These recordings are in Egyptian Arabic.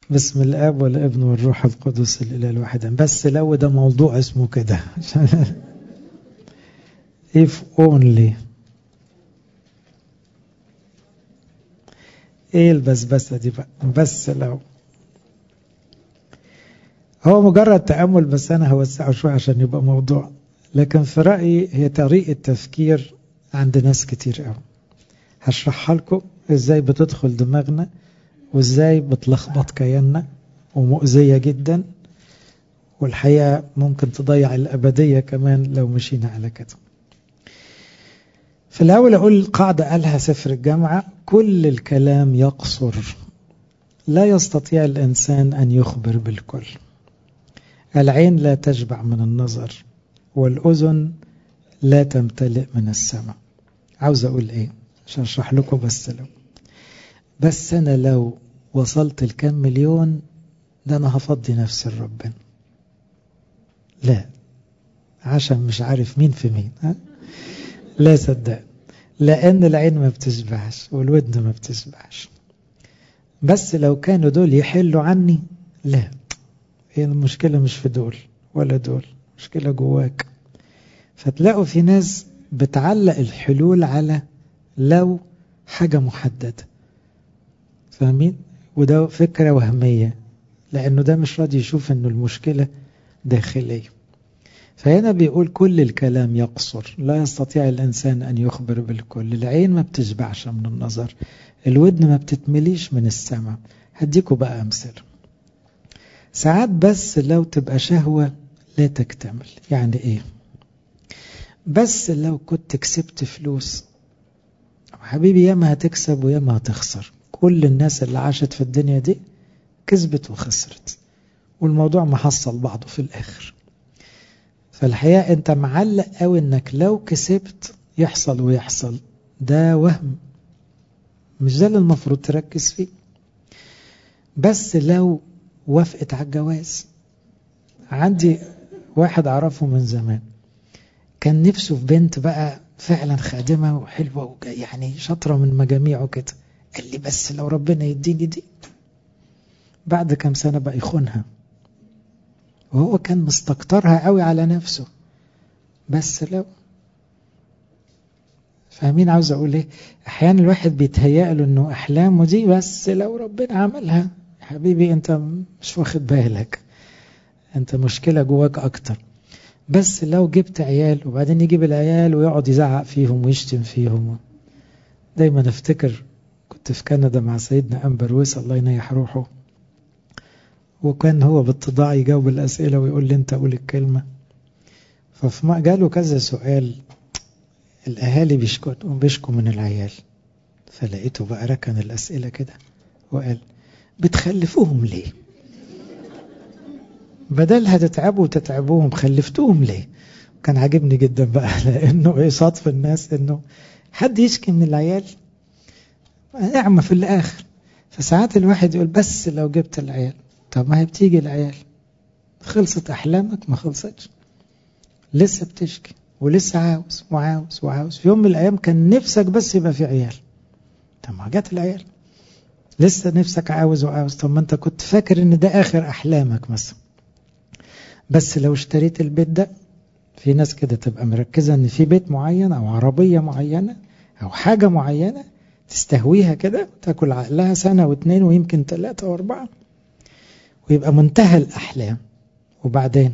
بسم الاب والابن والروح القدس الاله الواحد بس لو ده موضوع اسمه كده if only ايه البسبسه دي بقى بس لو هو مجرد تأمل بس أنا هوسعه شوية عشان يبقى موضوع لكن في رأيي هي طريقة تفكير عند ناس كتير قوي هشرحها لكم ازاي بتدخل دماغنا وازاي بتلخبط كياننا ومؤذية جدا والحقيقة ممكن تضيع الأبدية كمان لو مشينا على كده في الأول أقول قاعدة قالها سفر الجامعة كل الكلام يقصر لا يستطيع الإنسان أن يخبر بالكل العين لا تشبع من النظر والأذن لا تمتلئ من السمع عاوز أقول إيه عشان أشرح لكم بس لو بس أنا لو وصلت الكام مليون ده أنا هفضي نفسي لربنا لا عشان مش عارف مين في مين ها؟ لا صدق لأن العين ما بتشبعش والودن ما بتشبعش بس لو كانوا دول يحلوا عني لا هي المشكلة مش في دول ولا دول مشكلة جواك فتلاقوا في ناس بتعلق الحلول على لو حاجة محددة فاهمين وده فكرة وهمية لأنه ده مش راضي يشوف أنه المشكلة داخلية فهنا بيقول كل الكلام يقصر لا يستطيع الإنسان أن يخبر بالكل العين ما بتشبعش من النظر الودن ما بتتمليش من السمع هديكوا بقى أمثلة ساعات بس لو تبقى شهوة لا تكتمل يعني إيه بس لو كنت كسبت فلوس حبيبي ياما هتكسب وياما هتخسر كل الناس اللي عاشت في الدنيا دي كسبت وخسرت والموضوع محصل بعضه في الآخر فالحقيقة انت معلق قوي انك لو كسبت يحصل ويحصل ده وهم مش ده اللي المفروض تركز فيه بس لو وافقت على الجواز عندي واحد اعرفه من زمان كان نفسه في بنت بقى فعلا خادمة وحلوة يعني شاطرة من مجاميعه كده قال لي بس لو ربنا يديني دي بعد كم سنة بقى يخونها وهو كان مستكترها قوي على نفسه بس لو فاهمين عاوز اقول ايه احيانا الواحد بيتهيأ له انه احلامه دي بس لو ربنا عملها حبيبي انت مش واخد بالك انت مشكلة جواك اكتر بس لو جبت عيال وبعدين يجيب العيال ويقعد يزعق فيهم ويشتم فيهم دايما افتكر كنت في كندا مع سيدنا أمبرويس الله ينيح روحه وكان هو باتضاع يجاوب الأسئلة ويقول لي أنت قول الكلمة ففي جاله كذا سؤال الأهالي بيشكوا بيشكوا من العيال فلقيته بقى ركن الأسئلة كده وقال بتخلفوهم ليه بدلها تتعبوا وتتعبوهم خلفتوهم ليه كان عاجبني جدا بقى لأنه إيه صادف الناس إنه حد يشكي من العيال نعمة في الآخر فساعات الواحد يقول بس لو جبت العيال طب ما هي بتيجي العيال خلصت أحلامك ما خلصتش لسه بتشكي ولسه عاوز وعاوز وعاوز في يوم من الأيام كان نفسك بس يبقى في عيال طب ما جت العيال لسه نفسك عاوز وعاوز طب ما انت كنت فاكر ان ده آخر أحلامك مثلا بس لو اشتريت البيت ده في ناس كده تبقى مركزة ان في بيت معين او عربية معينة او حاجة معينة تستهويها كده تاكل عقلها سنة واثنين ويمكن ثلاثة واربعة ويبقى منتهى الأحلام وبعدين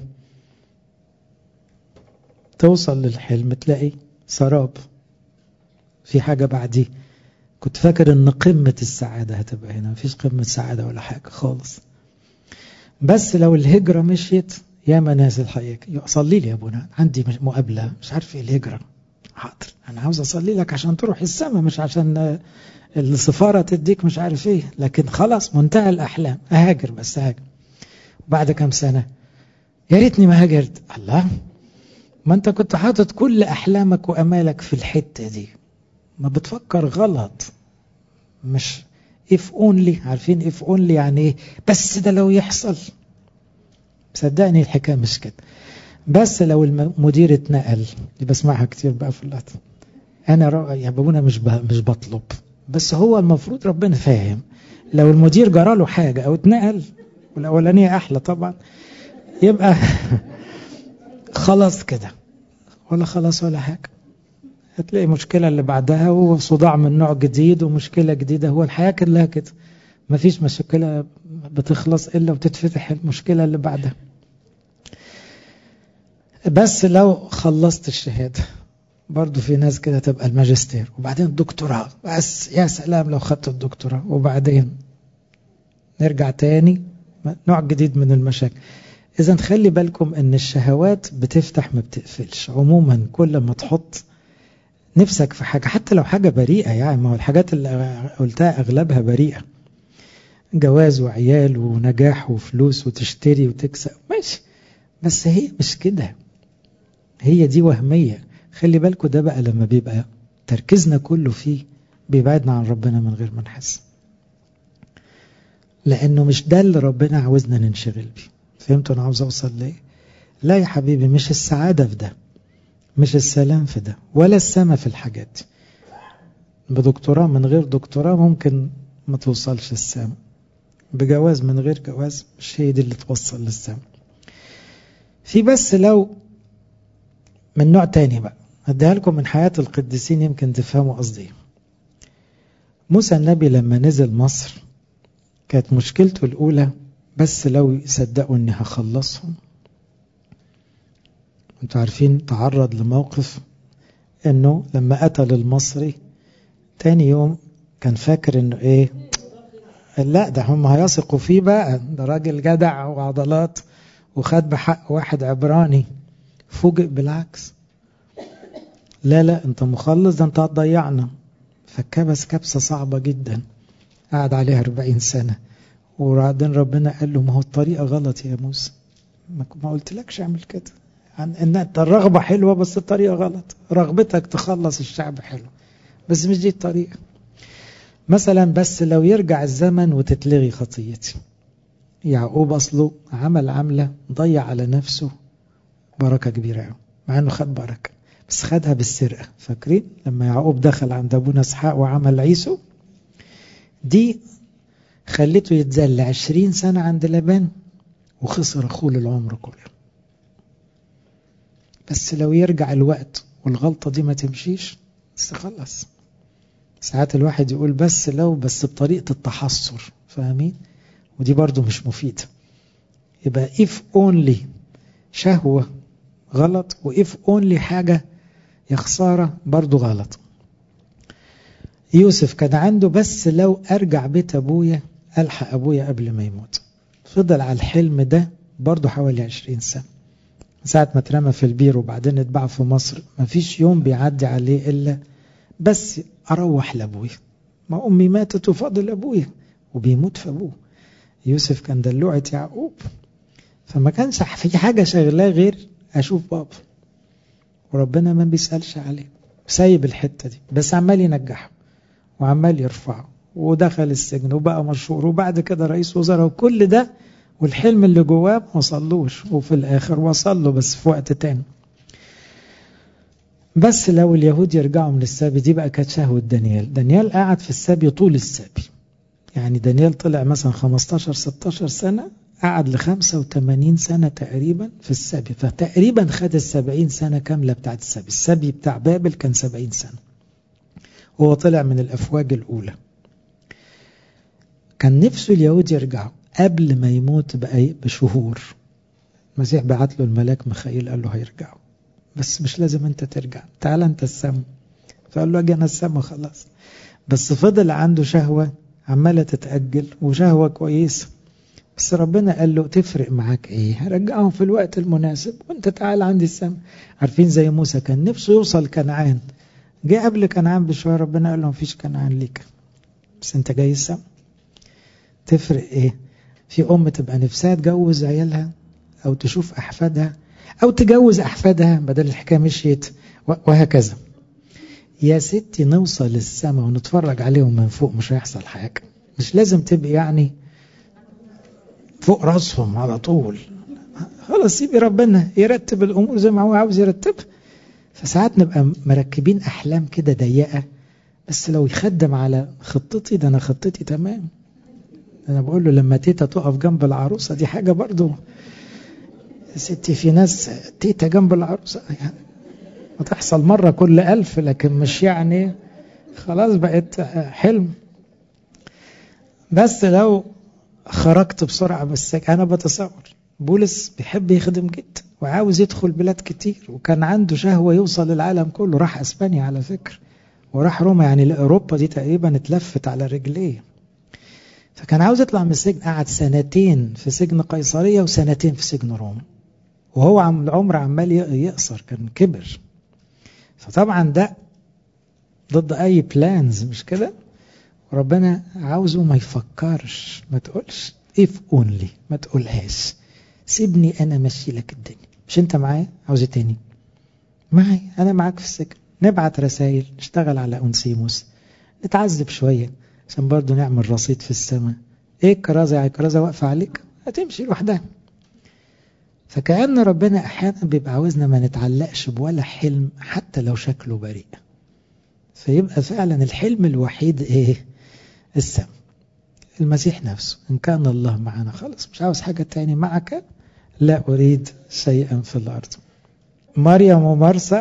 توصل للحلم تلاقي سراب في حاجة بعديه كنت فاكر ان قمة السعادة هتبقى هنا مفيش قمة سعادة ولا حاجة خالص بس لو الهجرة مشيت يا ناس الحقيقة صلي لي يا ابونا عندي مقابلة مش عارف ايه الهجرة حاضر انا عاوز اصلي لك عشان تروح السماء مش عشان السفارة تديك مش عارف ايه لكن خلاص منتهى الاحلام اهاجر بس اهاجر بعد كم سنة يا ريتني ما هاجرت الله ما انت كنت حاطط كل احلامك وامالك في الحتة دي ما بتفكر غلط مش if only عارفين if only يعني ايه بس ده لو يحصل صدقني الحكاية مش كده بس لو المدير اتنقل دي بسمعها كتير بقى في اللقطة انا يا ابونا مش مش بطلب بس هو المفروض ربنا فاهم لو المدير جرى له حاجة أو اتنقل والأولانية أحلى طبعا يبقى خلاص كده ولا خلاص ولا حاجة هتلاقي مشكلة اللي بعدها وصداع من نوع جديد ومشكلة جديدة هو الحياة كلها كده مفيش مشكلة بتخلص إلا وتتفتح المشكلة اللي بعدها بس لو خلصت الشهادة برضو في ناس كده تبقى الماجستير وبعدين الدكتوراه بس يا سلام لو خدت الدكتوراه وبعدين نرجع تاني نوع جديد من المشاكل إذا خلي بالكم أن الشهوات بتفتح ما بتقفلش عموما كل ما تحط نفسك في حاجة حتى لو حاجة بريئة يعني ما هو الحاجات اللي قلتها أغلبها بريئة جواز وعيال ونجاح وفلوس وتشتري وتكسب ماشي بس هي مش كده هي دي وهمية خلي بالكم ده بقى لما بيبقى تركيزنا كله فيه بيبعدنا عن ربنا من غير ما نحس لأنه مش ده اللي ربنا عاوزنا ننشغل بيه فهمتوا أنا عاوز أوصل ليه لا يا حبيبي مش السعادة في ده مش السلام في ده ولا السما في الحاجات دي بدكتوراه من غير دكتوراه ممكن ما توصلش السما بجواز من غير جواز مش هي دي اللي توصل للسما في بس لو من نوع تاني بقى هديها لكم من حياة القديسين يمكن تفهموا قصدي موسى النبي لما نزل مصر كانت مشكلته الأولى بس لو يصدقوا اني هخلصهم انتوا عارفين تعرض لموقف انه لما قتل المصري تاني يوم كان فاكر انه ايه لا ده هم هيثقوا فيه بقى ده راجل جدع وعضلات وخد بحق واحد عبراني فوجئ بالعكس لا لا انت مخلص ده انت هتضيعنا فكبس كبسة صعبة جدا قعد عليها 40 سنة وبعدين ربنا قال له ما هو الطريقة غلط يا موسى ما قلتلكش اعمل كده عن ان انت الرغبة حلوة بس الطريقة غلط رغبتك تخلص الشعب حلو بس مش دي الطريقة مثلا بس لو يرجع الزمن وتتلغي خطيتي يعقوب اصله عمل عملة ضيع على نفسه بركة كبيرة قوي مع انه خد بركة بس خدها بالسرقة فاكرين لما يعقوب دخل عند ابونا اسحاق وعمل عيسو دي خليته يتذل عشرين سنة عند لبان وخسر أخوه للعمر كله بس لو يرجع الوقت والغلطة دي ما تمشيش بس خلص ساعات الواحد يقول بس لو بس بطريقة التحصر فاهمين ودي برضو مش مفيدة يبقى if only شهوة غلط و if only حاجة يا خسارة برضو غلط يوسف كان عنده بس لو أرجع بيت أبويا ألحق أبويا قبل ما يموت فضل على الحلم ده برضه حوالي عشرين سنة ساعة ما اترمى في البير وبعدين اتباع في مصر ما فيش يوم بيعدي عليه إلا بس أروح لأبويا ما أمي ماتت وفاضل أبويا وبيموت في أبوه يوسف كان دلوعة يعقوب فما كانش في حاجة شغلاه غير أشوف بابا وربنا ما بيسألش عليه سايب الحتة دي بس عمال ينجحه وعمال يرفعه ودخل السجن وبقى مشهور وبعد كده رئيس وزراء وكل ده والحلم اللي جواه ما وصلوش وفي الآخر وصل له بس في وقت تاني بس لو اليهود يرجعوا من السبي دي بقى كانت شهوة دانيال دانيال قعد في السبي طول السبي يعني دانيال طلع مثلا 15 16 سنة قعد ل 85 سنة تقريبا في السبي فتقريبا خد ال 70 سنة كاملة بتاعت السبي السبي بتاع بابل كان 70 سنة وهو طلع من الأفواج الأولى كان نفسه اليهود يرجعوا قبل ما يموت بأي بشهور المسيح بعت له الملاك مخيل قال له هيرجعوا بس مش لازم انت ترجع تعال انت السما فقال له اجي انا السما خلاص بس فضل عنده شهوة عمالة تتأجل وشهوة كويسة بس ربنا قال له تفرق معاك ايه هرجعهم في الوقت المناسب وانت تعال عندي السما عارفين زي موسى كان نفسه يوصل كنعان جه قبل كنعان بشوية ربنا قال له مفيش كنعان ليك بس انت جاي السما تفرق ايه في ام تبقى نفسها تجوز عيالها او تشوف احفادها او تجوز احفادها بدل الحكايه مشيت وهكذا يا ستي نوصل للسما ونتفرج عليهم من فوق مش هيحصل حاجه مش لازم تبقي يعني فوق راسهم على طول خلاص سيبي ربنا يرتب الامور زي ما هو عاوز يرتبها فساعات نبقى مركبين احلام كده ضيقه بس لو يخدم على خطتي ده انا خطتي تمام انا بقول له لما تيتا تقف جنب العروسه دي حاجه برضو ستي في ناس تيتا جنب العروسه يعني وتحصل مره كل ألف لكن مش يعني خلاص بقت حلم بس لو خرجت بسرعه بس انا بتصور بولس بيحب يخدم جدا وعاوز يدخل بلاد كتير وكان عنده شهوه يوصل للعالم كله راح اسبانيا على فكره وراح روما يعني لاوروبا دي تقريبا اتلفت على رجليه فكان عاوز يطلع من السجن قعد سنتين في سجن قيصريه وسنتين في سجن روما وهو عم العمر عمال يقصر كان كبر فطبعا ده ضد اي بلانز مش كده وربنا عاوزه ما يفكرش ما تقولش اف اونلي ما تقولهاش سيبني انا ماشي لك الدنيا مش انت معايا عاوز ايه تاني معي انا معاك في السجن نبعت رسائل نشتغل على أنسيموس نتعذب شوية عشان برضه نعمل رصيد في السماء ايه الكرازة يعني الكرازة واقفة عليك هتمشي لوحدها فكأن ربنا أحيانا بيبقى عاوزنا ما نتعلقش بولا حلم حتى لو شكله بريء فيبقى فعلا الحلم الوحيد ايه السماء المسيح نفسه إن كان الله معنا خلاص مش عاوز حاجة تاني معك لا أريد شيئا في الأرض مريم ومرسى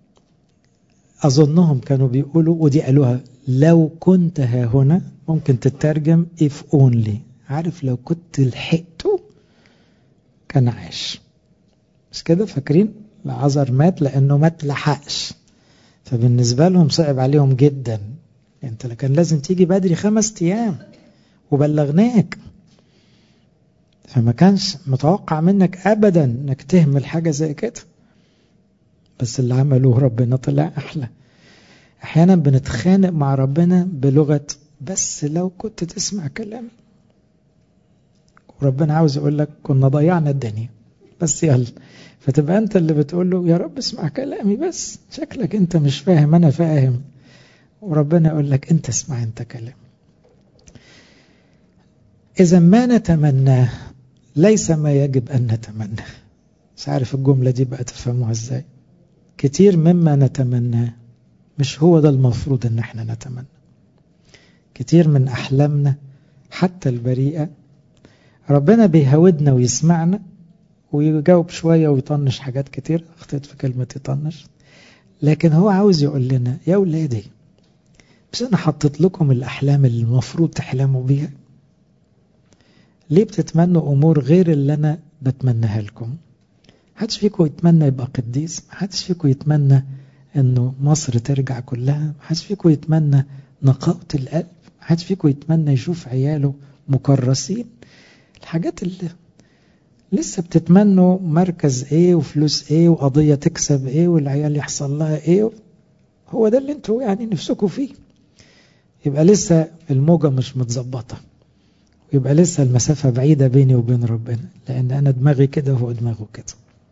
أظنهم كانوا بيقولوا ودي قالوها لو كنت ها هنا ممكن تترجم if only عارف لو كنت لحقته كان عاش مش كده فاكرين لعذر مات لأنه ما تلحقش فبالنسبة لهم صعب عليهم جدا انت كان لازم تيجي بدري خمس ايام وبلغناك فما كانش متوقع منك ابدا انك تهمل حاجة زي كده بس اللي عملوه ربنا طلع احلى احيانا بنتخانق مع ربنا بلغة بس لو كنت تسمع كلامي وربنا عاوز يقول لك كنا ضيعنا الدنيا بس يلا فتبقى انت اللي بتقول له يا رب اسمع كلامي بس شكلك انت مش فاهم انا فاهم وربنا يقول لك انت اسمع انت كلام اذا ما نتمناه ليس ما يجب ان نتمناه مش عارف الجملة دي بقى تفهموها ازاي كتير مما نتمناه مش هو ده المفروض ان احنا نتمنى كتير من احلامنا حتى البريئة ربنا بيهودنا ويسمعنا ويجاوب شوية ويطنش حاجات كتير اخطيت في كلمة يطنش لكن هو عاوز يقول لنا يا ولادي مش انا حطيت لكم الاحلام اللي المفروض تحلموا بيها ليه بتتمنوا امور غير اللي انا بتمناها لكم محدش فيكم يتمنى يبقى قديس محدش فيكم يتمنى انه مصر ترجع كلها محدش فيكم يتمنى نقاوة القلب محدش فيكم يتمنى يشوف عياله مكرسين الحاجات اللي لسه بتتمنوا مركز ايه وفلوس ايه وقضية تكسب ايه والعيال يحصل لها ايه هو ده اللي انتوا يعني نفسكم فيه يبقى لسه الموجة مش متظبطة يبقى لسه المسافة بعيدة بيني وبين ربنا لأن أنا دماغي كده وهو دماغه كده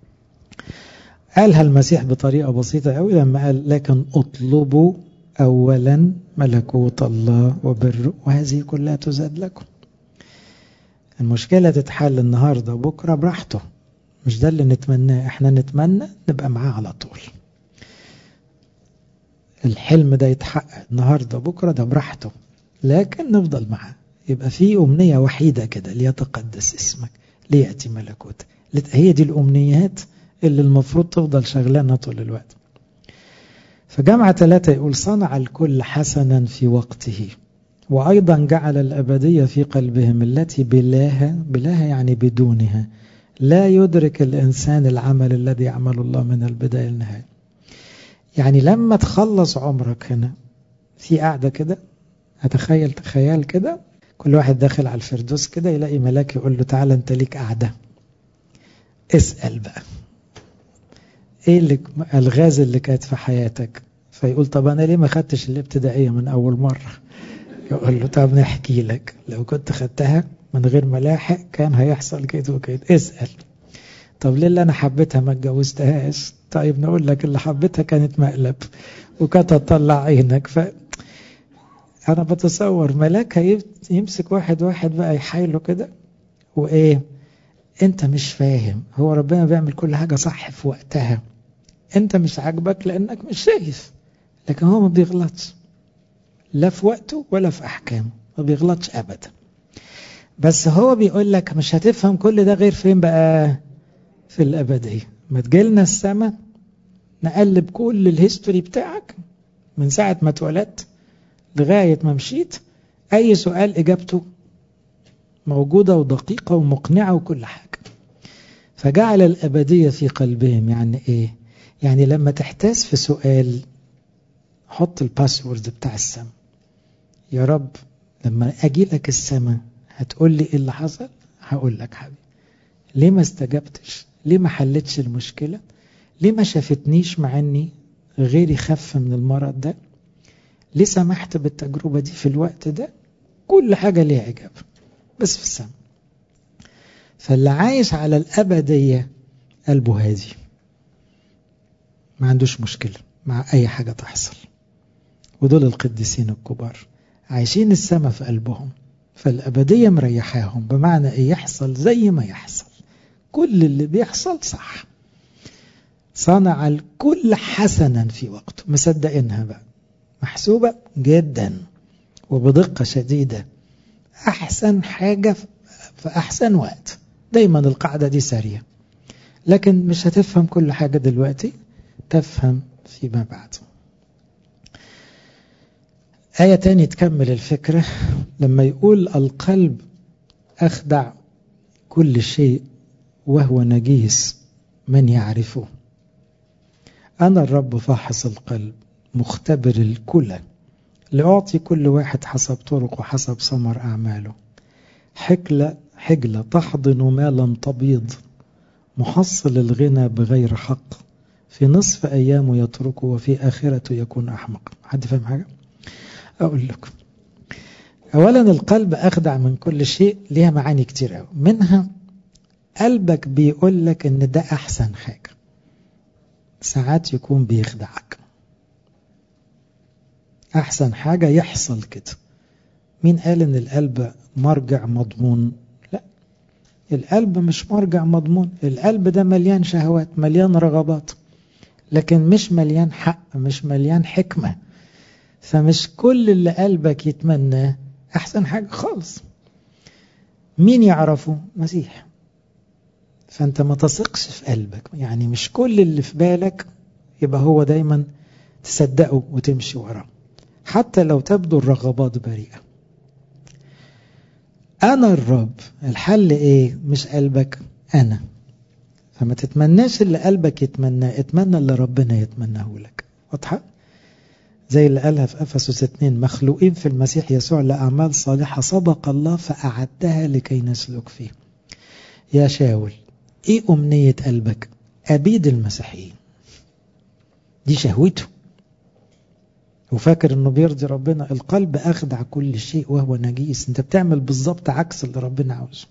قالها المسيح بطريقة بسيطة قوي لما قال لكن اطلبوا أولا ملكوت الله وبره وهذه كلها تزاد لكم المشكلة تتحل النهاردة بكرة براحته مش ده اللي نتمناه احنا نتمنى نبقى معاه على طول الحلم ده يتحقق النهاردة بكرة ده براحته لكن نفضل معاه يبقى في أمنية وحيدة كده ليتقدس اسمك ليأتي ملكوتك هي دي الأمنيات اللي المفروض تفضل شغلانة طول الوقت فجمع ثلاثة يقول صنع الكل حسنا في وقته وأيضا جعل الأبدية في قلبهم التي بلاها بلاها يعني بدونها لا يدرك الإنسان العمل الذي يعمل الله من البداية للنهاية يعني لما تخلص عمرك هنا في قاعدة كده أتخيل تخيل كده كل واحد داخل على الفردوس كده يلاقي ملاك يقول له تعالى انت ليك قاعدة اسأل بقى ايه اللي الغاز اللي كانت في حياتك فيقول طب انا ليه ما خدتش الابتدائية من اول مرة يقول له طب نحكي لك لو كنت خدتها من غير ملاحق كان هيحصل كده وكده اسأل طب ليه اللي انا حبيتها ما اتجوزتهاش طيب نقول لك اللي حبيتها كانت مقلب وكانت تطلع عينك ف انا بتصور ملاك يمسك واحد واحد بقى يحايله كده وايه انت مش فاهم هو ربنا بيعمل كل حاجة صح في وقتها انت مش عاجبك لانك مش شايف لكن هو ما بيغلطش لا في وقته ولا في احكامه ما بيغلطش ابدا بس هو بيقول لك مش هتفهم كل ده غير فين بقى في الأبدية ما تجيلنا السماء نقلب كل الهيستوري بتاعك من ساعة ما اتولدت لغاية ما مشيت أي سؤال إجابته موجودة ودقيقة ومقنعة وكل حاجة فجعل الأبدية في قلبهم يعني إيه يعني لما تحتاس في سؤال حط الباسورد بتاع السماء يا رب لما أجي لك السماء هتقول لي إيه اللي حصل هقول لك حبيبي ليه ما استجبتش ليه ما حلتش المشكلة ليه ما شافتنيش مع اني غيري خف من المرض ده ليه سمحت بالتجربة دي في الوقت ده كل حاجة ليها إجابة بس في السماء فاللي عايش على الأبدية قلبه هادي ما عندوش مشكلة مع أي حاجة تحصل ودول القديسين الكبار عايشين السماء في قلبهم فالأبدية مريحاهم بمعنى إيه يحصل زي ما يحصل كل اللي بيحصل صح صنع الكل حسنا في وقته مصدقينها بقى محسوبة جدا وبدقة شديدة أحسن حاجة في أحسن وقت دايما القاعدة دي سارية لكن مش هتفهم كل حاجة دلوقتي تفهم فيما بعد آية تاني تكمل الفكرة لما يقول القلب أخدع كل شيء وهو نجيس من يعرفه أنا الرب فاحص القلب مختبر الكلى لأعطي كل واحد حسب طرق وحسب ثمر أعماله حكلة حجلة تحضن ما لم تبيض محصل الغنى بغير حق في نصف أيامه يتركه وفي آخرته يكون أحمق حد فاهم حاجة؟ أقول لكم أولا القلب أخدع من كل شيء ليها معاني كتير أوي منها قلبك بيقول لك إن ده أحسن حاجة ساعات يكون بيخدعك أحسن حاجة يحصل كده مين قال إن القلب مرجع مضمون لا القلب مش مرجع مضمون القلب ده مليان شهوات مليان رغبات لكن مش مليان حق مش مليان حكمة فمش كل اللي قلبك يتمناه أحسن حاجة خالص مين يعرفه مسيح فأنت ما تثقش في قلبك يعني مش كل اللي في بالك يبقى هو دايما تصدقه وتمشي وراه حتى لو تبدو الرغبات بريئة أنا الرب الحل إيه مش قلبك أنا فما تتمناش اللي قلبك يتمناه اتمنى اللي ربنا يتمناه لك واضحة زي اللي قالها في أفسس 2 مخلوقين في المسيح يسوع لأعمال صالحة سبق الله فأعدها لكي نسلك فيه يا شاول ايه أمنية قلبك أبيد المسيحيين دي شهوته وفاكر انه بيرضي ربنا القلب اخدع كل شيء وهو نجيس انت بتعمل بالظبط عكس اللي ربنا عاوزه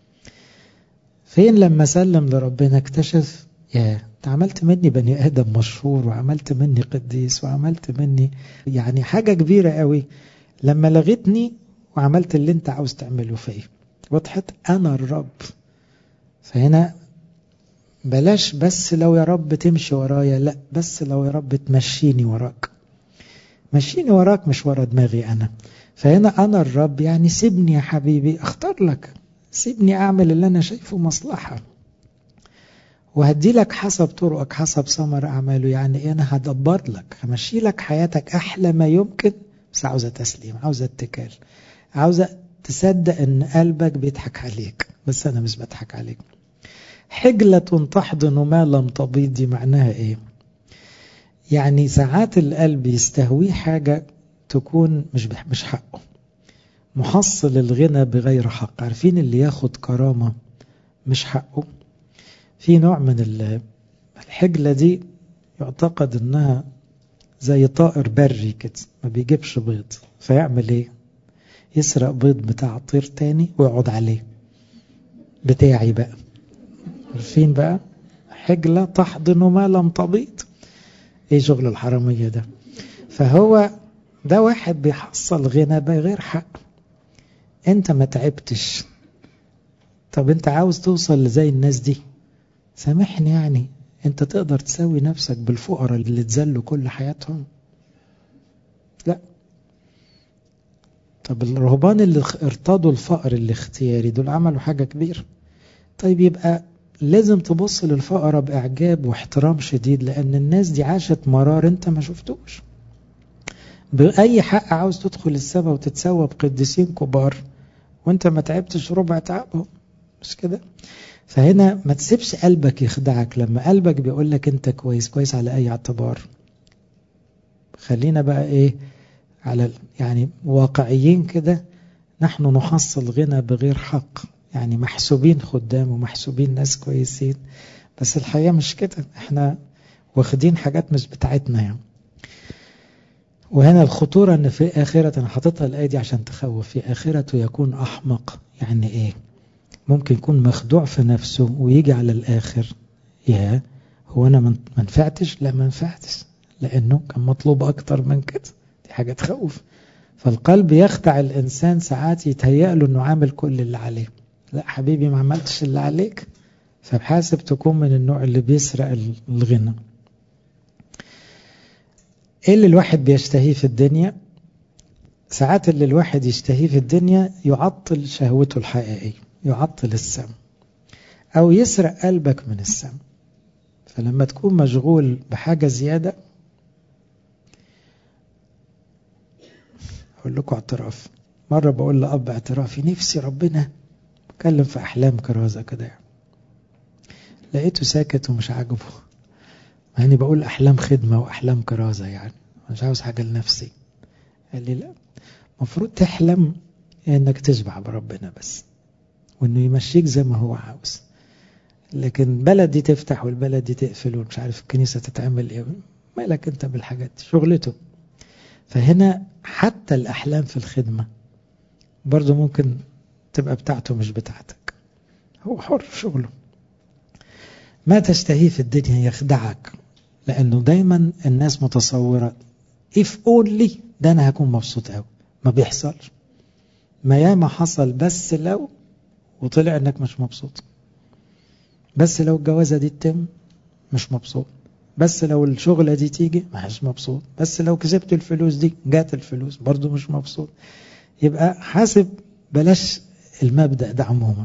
فين لما سلم لربنا اكتشف يا انت عملت مني بني ادم مشهور وعملت مني قديس وعملت مني يعني حاجة كبيرة قوي لما لغتني وعملت اللي انت عاوز تعمله فيا وضحت انا الرب فهنا بلاش بس لو يا رب تمشي ورايا لا بس لو يا رب تمشيني وراك مشيني وراك مش ورا دماغي أنا فهنا أنا الرب يعني سيبني يا حبيبي اختار لك سيبني أعمل اللي أنا شايفه مصلحة وهدي لك حسب طرقك حسب ثمر أعماله يعني أنا هدبر لك همشي لك حياتك أحلى ما يمكن بس عاوزة تسليم عاوزة اتكال عاوزة تصدق أن قلبك بيضحك عليك بس أنا مش بضحك عليك حجلة تحضن ما لم تبيض دي معناها إيه يعني ساعات القلب يستهويه حاجة تكون مش مش حقه محصل الغنى بغير حق عارفين اللي ياخد كرامة مش حقه في نوع من الحجلة دي يعتقد انها زي طائر بري كده ما بيجيبش بيض فيعمل ايه يسرق بيض بتاع طير تاني ويقعد عليه بتاعي بقى عارفين بقى حجلة تحضن ما لم تبيض ايه شغل الحرامية ده فهو ده واحد بيحصل غنى بغير حق انت ما تعبتش طب انت عاوز توصل لزي الناس دي سامحني يعني انت تقدر تساوي نفسك بالفقراء اللي اتذلوا كل حياتهم لا طب الرهبان اللي ارتضوا الفقر الاختياري دول عملوا حاجة كبيرة طيب يبقى لازم تبص للفقراء بإعجاب واحترام شديد لأن الناس دي عاشت مرار أنت ما شفتوش بأي حق عاوز تدخل السماء وتتسوى بقديسين كبار وانت ما تعبتش ربع تعبهم مش كده فهنا ما تسيبش قلبك يخدعك لما قلبك بيقول لك انت كويس كويس على اي اعتبار خلينا بقى ايه على يعني واقعيين كده نحن نحصل غنى بغير حق يعني محسوبين خدام ومحسوبين ناس كويسين بس الحقيقة مش كده احنا واخدين حاجات مش بتاعتنا يعني وهنا الخطورة ان في آخرة انا حاططها الآية دي عشان تخوف في آخرته يكون أحمق يعني ايه ممكن يكون مخدوع في نفسه ويجي على الآخر يا هو أنا ما نفعتش لا ما نفعتش لأنه كان مطلوب أكتر من كده دي حاجة تخوف فالقلب يخدع الإنسان ساعات يتهيأ له أنه عامل كل اللي عليه لا حبيبي ما عملتش اللي عليك فبحاسب تكون من النوع اللي بيسرق الغنى ايه اللي الواحد بيشتهيه في الدنيا ساعات اللي الواحد يشتهيه في الدنيا يعطل شهوته الحقيقية يعطل السم او يسرق قلبك من السم فلما تكون مشغول بحاجة زيادة أقول لكم اعتراف مرة بقول لأب اعترافي نفسي ربنا اتكلم في أحلام كرازة كده يعني. لقيته ساكت ومش عاجبه يعني بقول أحلام خدمة وأحلام كرازة يعني مش عاوز حاجة لنفسي قال لي لا المفروض تحلم انك تشبع بربنا بس وانه يمشيك زي ما هو عاوز لكن بلد دي تفتح والبلد دي تقفل ومش عارف الكنيسة تتعمل ايه مالك انت بالحاجات دي شغلته فهنا حتى الأحلام في الخدمة برضو ممكن تبقى بتاعته مش بتاعتك هو حر في شغله ما تشتهيه في الدنيا يخدعك لأنه دايما الناس متصورة if only ده أنا هكون مبسوط قوي ما بيحصلش ما ياما حصل بس لو وطلع انك مش مبسوط بس لو الجوازة دي تتم مش مبسوط بس لو الشغلة دي تيجي مش مبسوط بس لو كسبت الفلوس دي جات الفلوس برضو مش مبسوط يبقى حاسب بلاش المبدأ ده عموما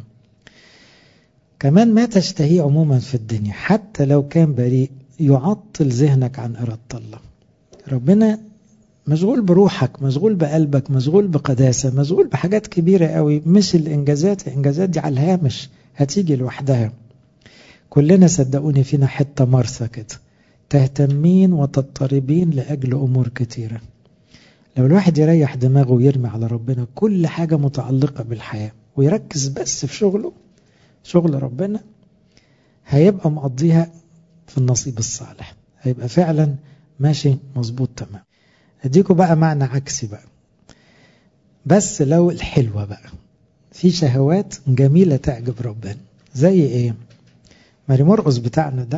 كمان ما تشتهيه عموما في الدنيا حتى لو كان بريء يعطل ذهنك عن إرادة الله ربنا مشغول بروحك مشغول بقلبك مشغول بقداسة مشغول بحاجات كبيرة قوي مش الإنجازات الإنجازات دي على الهامش هتيجي لوحدها كلنا صدقوني فينا حتة مرثى كده تهتمين وتضطربين لأجل أمور كتيرة لو الواحد يريح دماغه ويرمي على ربنا كل حاجة متعلقة بالحياة ويركز بس في شغله شغل ربنا هيبقى مقضيها في النصيب الصالح هيبقى فعلا ماشي مظبوط تمام اديكوا بقى معنى عكسي بقى بس لو الحلوة بقى في شهوات جميلة تعجب ربنا زي ايه ماري مرقس بتاعنا ده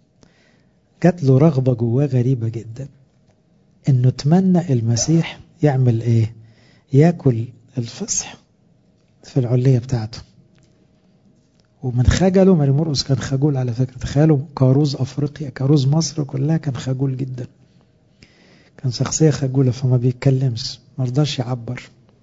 جات له رغبة جواه غريبة جدا انه تمنى المسيح يعمل ايه ياكل الفصح في العلية بتاعته ومن خجله ماري مرقس كان خجول على فكرة تخيلوا كاروز أفريقيا كاروز مصر كلها كان خجول جدا كان شخصية خجولة فما بيتكلمش مرضاش يعبر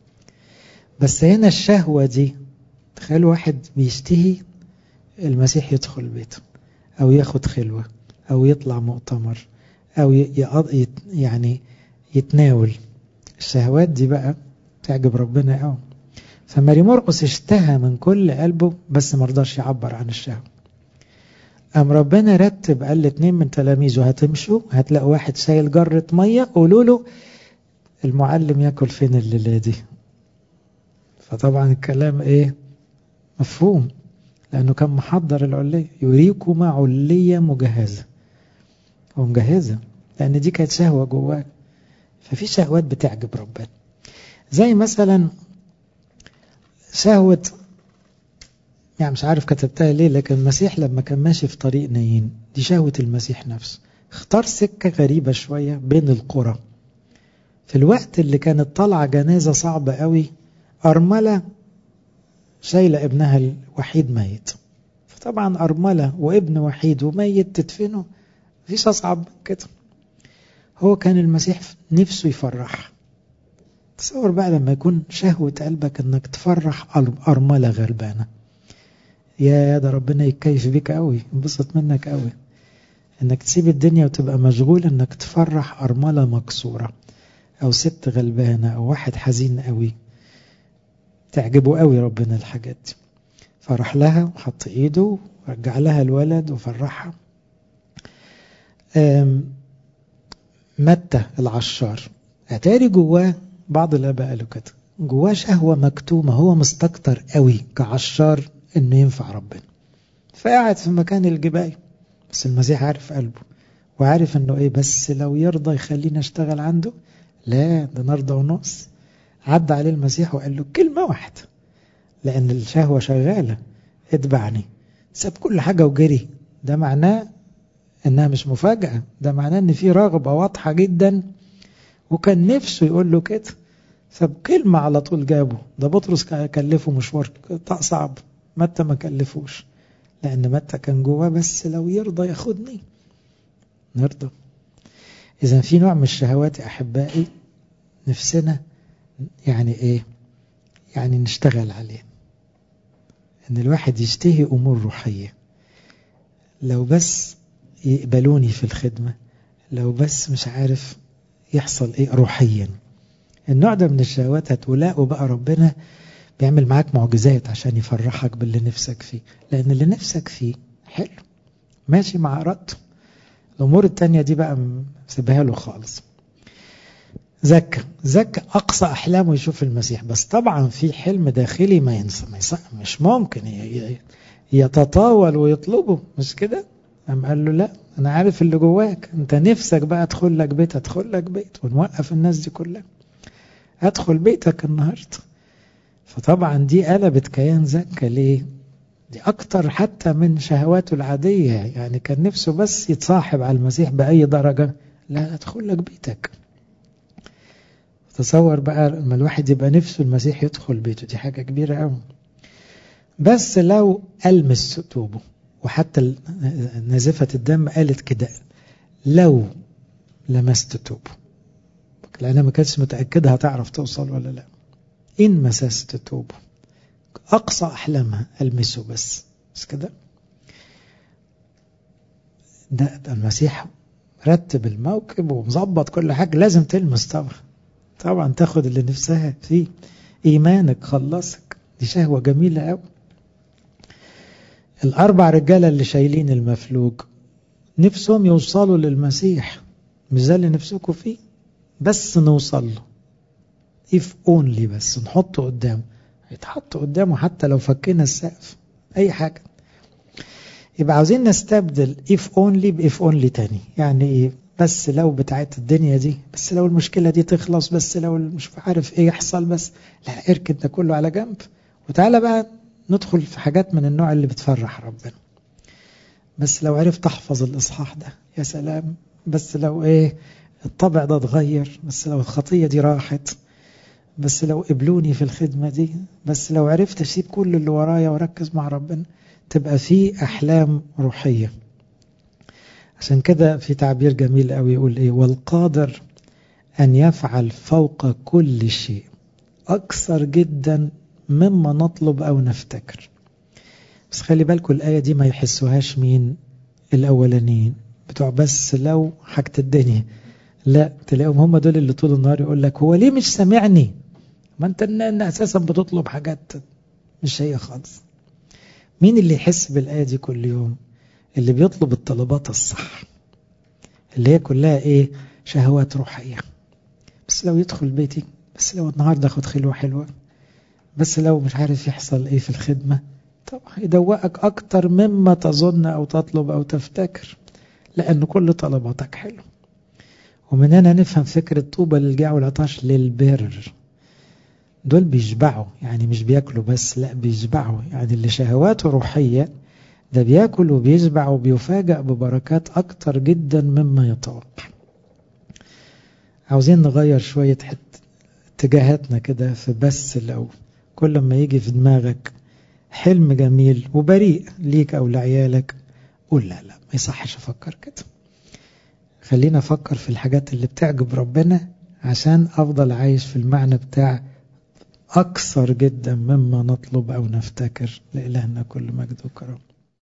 بس هنا الشهوة دي تخيلوا واحد بيشتهي المسيح يدخل بيته أو ياخد خلوة أو يطلع مؤتمر أو يعني يتناول الشهوات دي بقى تعجب ربنا قوي فماري مرقس اشتهى من كل قلبه بس مرضاش يعبر عن الشهوة قام ربنا رتب قال لاتنين من تلاميذه هتمشوا هتلاقوا واحد شايل جرة مية قولوا له المعلم ياكل فين الليلة دي فطبعا الكلام ايه مفهوم لأنه كان محضر العلية يريكما علية مجهزة ومجهزة لأن دي كانت شهوة جواه ففي شهوات بتعجب ربنا زي مثلا شهوة يعني مش عارف كتبتها ليه لكن المسيح لما كان ماشي في طريق نايين دي شهوة المسيح نفسه اختار سكة غريبة شوية بين القرى في الوقت اللي كانت طالعة جنازة صعبة قوي أرملة شايلة ابنها الوحيد ميت فطبعا أرملة وابن وحيد وميت تدفنه مفيش أصعب من كده هو كان المسيح نفسه يفرح تصور بقى لما يكون شهوة قلبك انك تفرح أرملة غلبانة يا ده ربنا يتكيف بيك قوي ينبسط منك قوي انك تسيب الدنيا وتبقى مشغول انك تفرح أرملة مكسورة او ست غلبانة او واحد حزين قوي تعجبه قوي ربنا الحاجات دي فرح لها وحط ايده ورجع لها الولد وفرحها متى العشار اتاري جواه بعض الاباء قالوا كده جواه شهوة مكتومة هو مستكتر قوي كعشار انه ينفع ربنا فقاعد في مكان الجباية بس المسيح عارف قلبه وعارف انه ايه بس لو يرضى يخليني اشتغل عنده لا ده نرضى ونص عدى عليه المسيح وقال له كلمة واحدة لأن الشهوة شغالة اتبعني ساب كل حاجة وجري ده معناه انها مش مفاجأة ده معناه ان في رغبة واضحة جدا وكان نفسه يقول له كده فبكلمة على طول جابه ده بطرس كلفه مشوار صعب متى ما كلفوش لأن متى كان جواه بس لو يرضى ياخدني نرضى إذا في نوع من الشهوات يا أحبائي نفسنا يعني إيه يعني نشتغل عليه إن الواحد يشتهي أمور روحية لو بس يقبلوني في الخدمة لو بس مش عارف يحصل إيه روحيا النوع ده من الشهوات هتلاقوا بقى ربنا بيعمل معاك معجزات عشان يفرحك باللي نفسك فيه لأن اللي نفسك فيه حلو ماشي مع إرادته الأمور التانية دي بقى سيبها له خالص زكى زكى أقصى أحلامه يشوف المسيح بس طبعا في حلم داخلي ما ينسى ما ينسى مش ممكن يتطاول ويطلبه مش كده أم قال له لا أنا عارف اللي جواك أنت نفسك بقى أدخل لك بيت أدخل لك بيت ونوقف الناس دي كلها أدخل بيتك النهاردة فطبعا دي قلبت كيان زكى ليه دي أكتر حتى من شهواته العادية يعني كان نفسه بس يتصاحب على المسيح بأي درجة لا أدخل لك بيتك تصور بقى لما الواحد يبقى نفسه المسيح يدخل بيته دي حاجة كبيرة قوي بس لو ألمس توبه وحتى نازفة الدم قالت كده لو لمست توبه لأنها ما كانتش متأكدة هتعرف توصل ولا لا إن مسست توبه أقصى أحلامها ألمسه بس بس كده ده, ده المسيح رتب الموكب ومظبط كل حاجة لازم تلمس طبعا طبعا تاخد اللي نفسها فيه إيمانك خلصك دي شهوة جميلة قوي الأربع رجالة اللي شايلين المفلوج نفسهم يوصلوا للمسيح مش ده اللي نفسكم فيه بس نوصل له if only بس نحطه قدامه يتحط قدامه حتى لو فكينا السقف أي حاجة يبقى عاوزين نستبدل if only ب if only تاني يعني إيه بس لو بتاعت الدنيا دي بس لو المشكلة دي تخلص بس لو مش عارف ايه يحصل بس لا اركن ده كله على جنب وتعالى بقى ندخل في حاجات من النوع اللي بتفرح ربنا بس لو عرفت احفظ الاصحاح ده يا سلام بس لو ايه الطبع ده اتغير بس لو الخطية دي راحت بس لو قبلوني في الخدمة دي بس لو عرفت اسيب كل اللي ورايا واركز مع ربنا تبقى في احلام روحيه عشان كده في تعبير جميل قوي يقول ايه والقادر ان يفعل فوق كل شيء اكثر جدا مما نطلب او نفتكر بس خلي بالكم الايه دي ما يحسوهاش مين الاولانيين بتوع بس لو حاجه الدنيا لا تلاقيهم هم دول اللي طول النهار يقول لك هو ليه مش سامعني ما انت ان اساسا بتطلب حاجات مش هي خالص مين اللي يحس بالايه دي كل يوم اللي بيطلب الطلبات الصح اللي هي كلها ايه شهوات روحية بس لو يدخل بيتي بس لو النهاردة اخد خلوة حلوة بس لو مش عارف يحصل ايه في الخدمة طبعا يدوقك اكتر مما تظن او تطلب او تفتكر لان كل طلباتك حلو ومن هنا نفهم فكرة طوبى للجاع والعطاش للبر دول بيشبعوا يعني مش بياكلوا بس لا بيشبعوا يعني اللي شهواته روحيه ده بياكل وبيشبع وبيفاجأ ببركات أكتر جدا مما يتوقع عاوزين نغير شوية حت اتجاهاتنا كده في بس لو كل ما يجي في دماغك حلم جميل وبريء ليك أو لعيالك قول لا لا ما يصحش أفكر كده خلينا أفكر في الحاجات اللي بتعجب ربنا عشان أفضل عايش في المعنى بتاع أكثر جدا مما نطلب أو نفتكر لإلهنا كل مجد وكرم